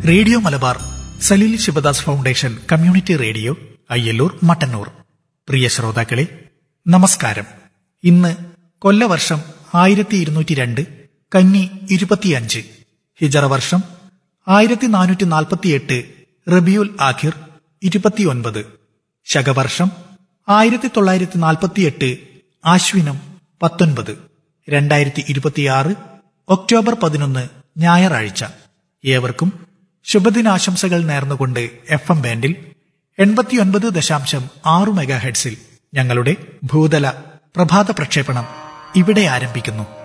radio Malabar Saleel Sivadas foundation community radio Ayyallur Mattannur പ്രിയ ശ്രോതാക്കളെ നമസ്കാരം ഇന്ന് കൊല്ലവർഷം ആയിരത്തി ഇരുന്നൂറ്റി രണ്ട് കന്നി ഇരുപത്തിയഞ്ച് ഹിജറ വർഷം ആയിരത്തി നാനൂറ്റി നാൽപ്പത്തിയെട്ട് റബിയുൽ ആഖിർ ഇരുപത്തിയൊൻപത് ശകവർഷം ആയിരത്തി തൊള്ളായിരത്തി നാൽപ്പത്തിയെട്ട് ആശ്വിനം പത്തൊൻപത് രണ്ടായിരത്തി ഇരുപത്തിയാറ് ഒക്ടോബർ പതിനൊന്ന് ഞായറാഴ്ച ഏവർക്കും ശുഭദിനാശംസകൾ നേർന്നുകൊണ്ട് എഫ് എം ബാൻഡിൽ എൺപത്തിയൊൻപത് ദശാംശം ആറു മെഗാഹെഡ്സിൽ ഞങ്ങളുടെ ഭൂതല പ്രഭാത പ്രക്ഷേപണം ഇവിടെ ആരംഭിക്കുന്നു